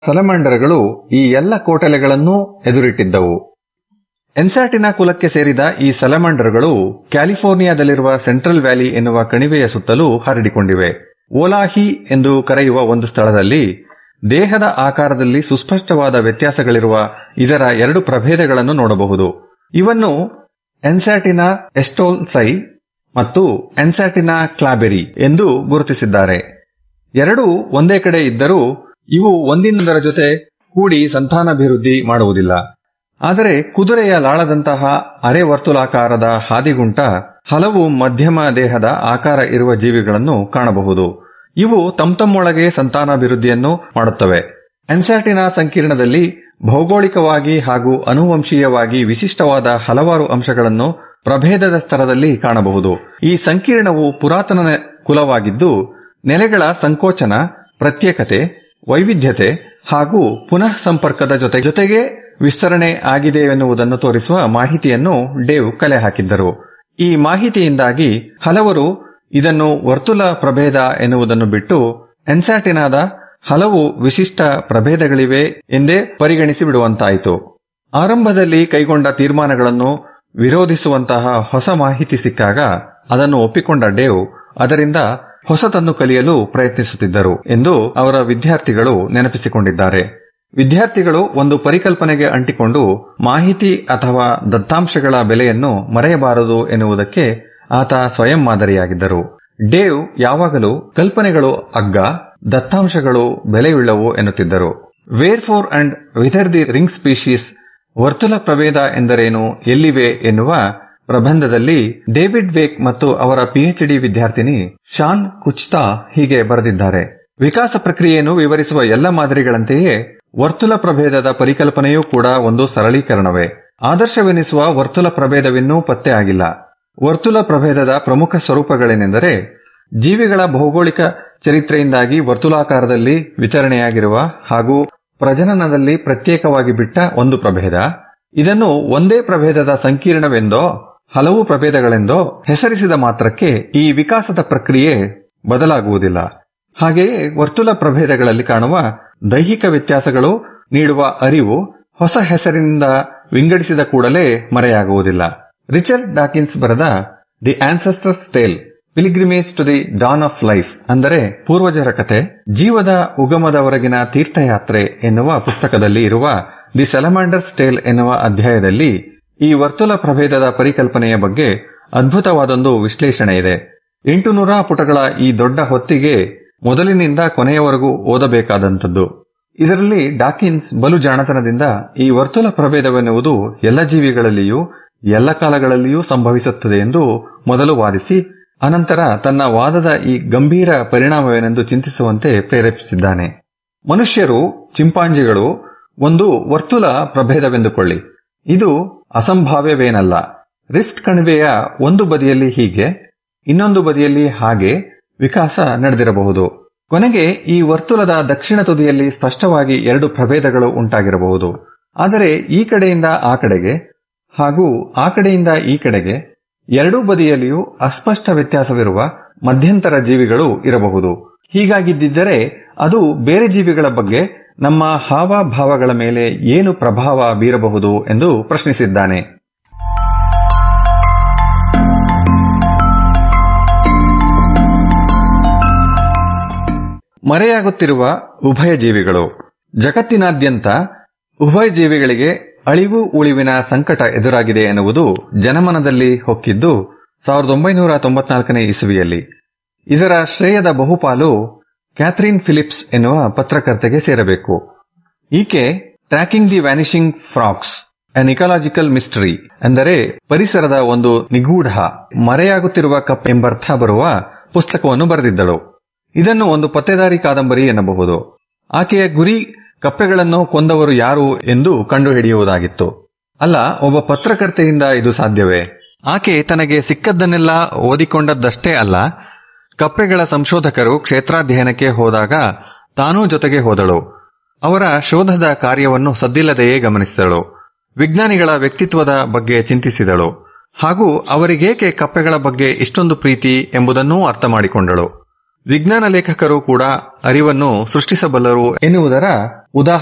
ಸಲಮಾಂಡರ್ಗಳು ಈ ಎಲ್ಲ ಕೋಟಲೆಗಳನ್ನೂ ಎದುರಿಟ್ಟಿದ್ದವು ಎನ್ಸಾಟಿನ ಕುಲಕ್ಕೆ ಸೇರಿದ ಈ ಸಲಮಾಂಡರ್ಗಳು ಕ್ಯಾಲಿಫೋರ್ನಿಯಾದಲ್ಲಿರುವ ಸೆಂಟ್ರಲ್ ವ್ಯಾಲಿ ಎನ್ನುವ ಕಣಿವೆಯ ಸುತ್ತಲೂ ಹರಡಿಕೊಂಡಿವೆ ಓಲಾಹಿ ಎಂದು ಕರೆಯುವ ಒಂದು ಸ್ಥಳದಲ್ಲಿ ದೇಹದ ಆಕಾರದಲ್ಲಿ ಸುಸ್ಪಷ್ಟವಾದ ವ್ಯತ್ಯಾಸಗಳಿರುವ ಇದರ ಎರಡು ಪ್ರಭೇದಗಳನ್ನು ನೋಡಬಹುದು ಇವನ್ನು ಎನ್ಸಾಟಿನ ಎಸ್ಟೋಲ್ಸೈ ಮತ್ತು ಎನ್ಸಾಟಿನ ಕ್ಲಾಬೆರಿ ಎಂದು ಗುರುತಿಸಿದ್ದಾರೆ ಎರಡೂ ಒಂದೇ ಕಡೆ ಇದ್ದರೂ ಇವು ಒಂದಿನದರ ಜೊತೆ ಕೂಡಿ ಸಂತಾನಾಭಿವೃದ್ಧಿ ಮಾಡುವುದಿಲ್ಲ ಆದರೆ ಕುದುರೆಯ ಲಾಳದಂತಹ ಅರೆ ವರ್ತುಲಾಕಾರದ ಹಾದಿಗುಂಟ ಹಲವು ಮಧ್ಯಮ ದೇಹದ ಆಕಾರ ಇರುವ ಜೀವಿಗಳನ್ನು ಕಾಣಬಹುದು ಇವು ತಮ್ಮೊಳಗೆ ಸಂತಾನಾಭಿವೃದ್ಧಿಯನ್ನು ಮಾಡುತ್ತವೆ ಎನ್ಸಾಟಿನ ಸಂಕೀರ್ಣದಲ್ಲಿ ಭೌಗೋಳಿಕವಾಗಿ ಹಾಗೂ ಅನುವಂಶೀಯವಾಗಿ ವಿಶಿಷ್ಟವಾದ ಹಲವಾರು ಅಂಶಗಳನ್ನು ಪ್ರಭೇದದ ಸ್ತರದಲ್ಲಿ ಕಾಣಬಹುದು ಈ ಸಂಕೀರ್ಣವು ಪುರಾತನ ಕುಲವಾಗಿದ್ದು ನೆಲೆಗಳ ಸಂಕೋಚನ ಪ್ರತ್ಯೇಕತೆ ವೈವಿಧ್ಯತೆ ಹಾಗೂ ಪುನಃ ಸಂಪರ್ಕದ ಜೊತೆ ಜೊತೆಗೆ ವಿಸ್ತರಣೆ ಆಗಿದೆ ಎನ್ನುವುದನ್ನು ತೋರಿಸುವ ಮಾಹಿತಿಯನ್ನು ಡೇವ್ ಕಲೆ ಹಾಕಿದ್ದರು ಈ ಮಾಹಿತಿಯಿಂದಾಗಿ ಹಲವರು ಇದನ್ನು ವರ್ತುಲ ಪ್ರಭೇದ ಎನ್ನುವುದನ್ನು ಬಿಟ್ಟು ಎನ್ಸಾಟಿನಾದ ಹಲವು ವಿಶಿಷ್ಟ ಪ್ರಭೇದಗಳಿವೆ ಎಂದೇ ಪರಿಗಣಿಸಿ ಬಿಡುವಂತಾಯಿತು ಆರಂಭದಲ್ಲಿ ಕೈಗೊಂಡ ತೀರ್ಮಾನಗಳನ್ನು ವಿರೋಧಿಸುವಂತಹ ಹೊಸ ಮಾಹಿತಿ ಸಿಕ್ಕಾಗ ಅದನ್ನು ಒಪ್ಪಿಕೊಂಡ ಡೇವ್ ಅದರಿಂದ ಹೊಸತನ್ನು ಕಲಿಯಲು ಪ್ರಯತ್ನಿಸುತ್ತಿದ್ದರು ಎಂದು ಅವರ ವಿದ್ಯಾರ್ಥಿಗಳು ನೆನಪಿಸಿಕೊಂಡಿದ್ದಾರೆ ವಿದ್ಯಾರ್ಥಿಗಳು ಒಂದು ಪರಿಕಲ್ಪನೆಗೆ ಅಂಟಿಕೊಂಡು ಮಾಹಿತಿ ಅಥವಾ ದತ್ತಾಂಶಗಳ ಬೆಲೆಯನ್ನು ಮರೆಯಬಾರದು ಎನ್ನುವುದಕ್ಕೆ ಆತ ಸ್ವಯಂ ಮಾದರಿಯಾಗಿದ್ದರು ಡೇವ್ ಯಾವಾಗಲೂ ಕಲ್ಪನೆಗಳು ಅಗ್ಗ ದತ್ತಾಂಶಗಳು ಬೆಲೆಯುಳ್ಳವು ಎನ್ನುತ್ತಿದ್ದರು wherefore and whither the ring species ವರ್ತುಲ ಪ್ರಭೇದ ಎಂದರೇನು ಎಲ್ಲಿವೆ ಎನ್ನುವ ಪ್ರಬಂಧದಲ್ಲಿ ಡೇವಿಡ್ ವೇಕ್ ಮತ್ತು ಅವರ ಪಿಎಚ್ ಡಿ ವಿದ್ಯಾರ್ಥಿನಿ ಶಾನ್ ಕುಚ್ತಾ ಹೀಗೆ ಬರೆದಿದ್ದಾರೆ ವಿಕಾಸ ಪ್ರಕ್ರಿಯೆಯನ್ನು ವಿವರಿಸುವ ಎಲ್ಲ ಮಾದರಿಗಳಂತೆಯೇ ವರ್ತುಲ ಪ್ರಭೇದದ ಪರಿಕಲ್ಪನೆಯೂ ಕೂಡ ಒಂದು ಸರಳೀಕರಣವೇ ಆದರ್ಶವೆನಿಸುವ ವರ್ತುಲ ಪ್ರಭೇದವಿನ್ನೂ ಪತ್ತೆ ಆಗಿಲ್ಲ ವರ್ತುಲ ಪ್ರಭೇದದ ಪ್ರಮುಖ ಸ್ವರೂಪಗಳೇನೆಂದರೆ ಜೀವಿಗಳ ಭೌಗೋಳಿಕ ಚರಿತ್ರೆಯಿಂದಾಗಿ ವರ್ತುಲಾಕಾರದಲ್ಲಿ ವಿತರಣೆಯಾಗಿರುವ ಹಾಗೂ ಪ್ರಜನನದಲ್ಲಿ ಪ್ರತ್ಯೇಕವಾಗಿ ಬಿಟ್ಟ ಒಂದು ಪ್ರಭೇದ ಇದನ್ನು ಒಂದೇ ಪ್ರಭೇದದ ಸಂಕೀರ್ಣವೆಂದೋ ಹಲವು ಪ್ರಭೇದಗಳೆಂದೋ ಹೆಸರಿಸಿದ ಮಾತ್ರಕ್ಕೆ ಈ ವಿಕಾಸದ ಪ್ರಕ್ರಿಯೆ ಬದಲಾಗುವುದಿಲ್ಲ ಹಾಗೆಯೇ ವರ್ತುಲ ಪ್ರಭೇದಗಳಲ್ಲಿ ಕಾಣುವ ದೈಹಿಕ ವ್ಯತ್ಯಾಸಗಳು ನೀಡುವ ಅರಿವು ಹೊಸ ಹೆಸರಿನಿಂದ ವಿಂಗಡಿಸಿದ ಕೂಡಲೇ ಮರೆಯಾಗುವುದಿಲ್ಲ ರಿಚರ್ಡ್ ಡಾಕಿನ್ಸ್ ಬರೆದ the ancestor's tale pilgrimage to the dawn of life ಅಂದರೆ ಪೂರ್ವಜರ ಕತೆ ಜೀವದ ಉಗಮದವರೆಗಿನ ತೀರ್ಥಯಾತ್ರೆ ಎನ್ನುವ ಪುಸ್ತಕದಲ್ಲಿ ಇರುವ ದಿ ಸೆಲಮಾಂಡರ್ಸ್ ಟೇಲ್ ಎನ್ನುವ ಅಧ್ಯಾಯದಲ್ಲಿ ಈ ವರ್ತುಲ ಪ್ರಭೇದದ ಪರಿಕಲ್ಪನೆಯ ಬಗ್ಗೆ ಅದ್ಭುತವಾದೊಂದು ವಿಶ್ಲೇಷಣೆ ಇದೆ ಎಂಟು ನೂರ ಪುಟಗಳ ಈ ದೊಡ್ಡ ಹೊತ್ತಿಗೆ ಮೊದಲಿನಿಂದ ಕೊನೆಯವರೆಗೂ ಓದಬೇಕಾದಂಥದ್ದು ಇದರಲ್ಲಿ ಡಾಕಿನ್ಸ್ ಬಲು ಜಾಣತನದಿಂದ ಈ ವರ್ತುಲ ಪ್ರಭೇದವೆನ್ನುವುದು ಎಲ್ಲ ಜೀವಿಗಳಲ್ಲಿಯೂ ಎಲ್ಲ ಕಾಲಗಳಲ್ಲಿಯೂ ಸಂಭವಿಸುತ್ತದೆ ಎಂದು ಮೊದಲು ವಾದಿಸಿ ಅನಂತರ ತನ್ನ ವಾದದ ಈ ಗಂಭೀರ ಪರಿಣಾಮವೇನೆಂದು ಚಿಂತಿಸುವಂತೆ ಪ್ರೇರೇಪಿಸಿದ್ದಾನೆ ಮನುಷ್ಯರು ಚಿಂಪಾಂಜಿಗಳು ಒಂದು ವರ್ತುಲ ಪ್ರಭೇದವೆಂದುಕೊಳ್ಳಿ ಇದು ಅಸಂಭಾವ್ಯವೇನಲ್ಲ ರಿಫ್ಟ್ ಕಣಿವೆಯ ಒಂದು ಬದಿಯಲ್ಲಿ ಹೀಗೆ ಇನ್ನೊಂದು ಬದಿಯಲ್ಲಿ ಹಾಗೆ ವಿಕಾಸ ನಡೆದಿರಬಹುದು ಕೊನೆಗೆ ಈ ವರ್ತುಲದ ದಕ್ಷಿಣ ತುದಿಯಲ್ಲಿ ಸ್ಪಷ್ಟವಾಗಿ ಎರಡು ಪ್ರಭೇದಗಳು ಉಂಟಾಗಿರಬಹುದು ಆದರೆ ಈ ಕಡೆಯಿಂದ ಆ ಕಡೆಗೆ ಹಾಗೂ ಆ ಕಡೆಯಿಂದ ಈ ಕಡೆಗೆ ಎರಡೂ ಬದಿಯಲ್ಲಿಯೂ ಅಸ್ಪಷ್ಟ ವ್ಯತ್ಯಾಸವಿರುವ ಮಧ್ಯಂತರ ಜೀವಿಗಳು ಇರಬಹುದು ಹೀಗಾಗಿದ್ದರೆ ಅದು ಬೇರೆ ಜೀವಿಗಳ ಬಗ್ಗೆ ನಮ್ಮ ಹಾವಭಾವಗಳ ಮೇಲೆ ಏನು ಪ್ರಭಾವ ಬೀರಬಹುದು ಎಂದು ಪ್ರಶ್ನಿಸಿದ್ದಾನೆ ಮರೆಯಾಗುತ್ತಿರುವ ಉಭಯ ಜೀವಿಗಳು ಜಗತ್ತಿನಾದ್ಯಂತ ಉಭಯ ಜೀವಿಗಳಿಗೆ ಅಳಿವು ಉಳಿವಿನ ಸಂಕಟ ಎದುರಾಗಿದೆ ಎನ್ನುವುದು ಜನಮನದಲ್ಲಿ ಹೊಕ್ಕಿದ್ದು ಸಾವಿರದ ಒಂಬೈನೂರ ತೊಂಬತ್ನಾಲ್ಕನೇ ಇಸುವಿಯಲ್ಲಿ ಇದರ ಶ್ರೇಯದ ಬಹುಪಾಲು ಕ್ಯಾಥರಿನ್ ಫಿಲಿಪ್ಸ್ ಎನ್ನುವ ಪತ್ರಕರ್ತೆಗೆ ಸೇರಬೇಕು ಈಕೆ tracking the vanishing frogs an ecological mystery ಅಂದರೆ ಪರಿಸರದ ಒಂದು ನಿಗೂಢ ಮರೆಯಾಗುತ್ತಿರುವ ಕಪ್ ಎಂಬರ್ಥ ಬರುವ ಪುಸ್ತಕವನ್ನು ಬರೆದಿದ್ದಳು ಇದನ್ನು ಒಂದು ಪತ್ತೆದಾರಿ ಕಾದಂಬರಿ ಎನ್ನಬಹುದು ಆಕೆಯ ಗುರಿ ಕಪ್ಪೆಗಳನ್ನು ಕೊಂದವರು ಯಾರು ಎಂದು ಕಂಡುಹಿಡಿಯುವುದಾಗಿತ್ತು ಅಲ್ಲ ಒಬ್ಬ ಪತ್ರಕರ್ತೆಯಿಂದ ಇದು ಸಾಧ್ಯವೇ ಆಕೆ ತನಗೆ ಸಿಕ್ಕದ್ದನ್ನೆಲ್ಲ ಓದಿಕೊಂಡದ್ದಷ್ಟೇ ಅಲ್ಲ ಕಪ್ಪೆಗಳ ಸಂಶೋಧಕರು ಕ್ಷೇತ್ರಾಧ್ಯಯನಕ್ಕೆ ಹೋದಾಗ ತಾನೂ ಜೊತೆಗೆ ಹೋದಳು ಅವರ ಶೋಧದ ಕಾರ್ಯವನ್ನು ಸದ್ದಿಲ್ಲದೆಯೇ ಗಮನಿಸಿದಳು ವಿಜ್ಞಾನಿಗಳ ವ್ಯಕ್ತಿತ್ವದ ಬಗ್ಗೆ ಚಿಂತಿಸಿದಳು ಹಾಗೂ ಅವರಿಗೇಕೆ ಕಪ್ಪೆಗಳ ಬಗ್ಗೆ ಇಷ್ಟೊಂದು ಪ್ರೀತಿ ಎಂಬುದನ್ನೂ ಅರ್ಥ ಮಾಡಿಕೊಂಡಳು ವಿಜ್ಞಾನ ಲೇಖಕರು ಕೂಡ ಅರಿವನ್ನು ಸೃಷ್ಟಿಸಬಲ್ಲರು ಎನ್ನುವುದರ ಉದಾಹರಣೆ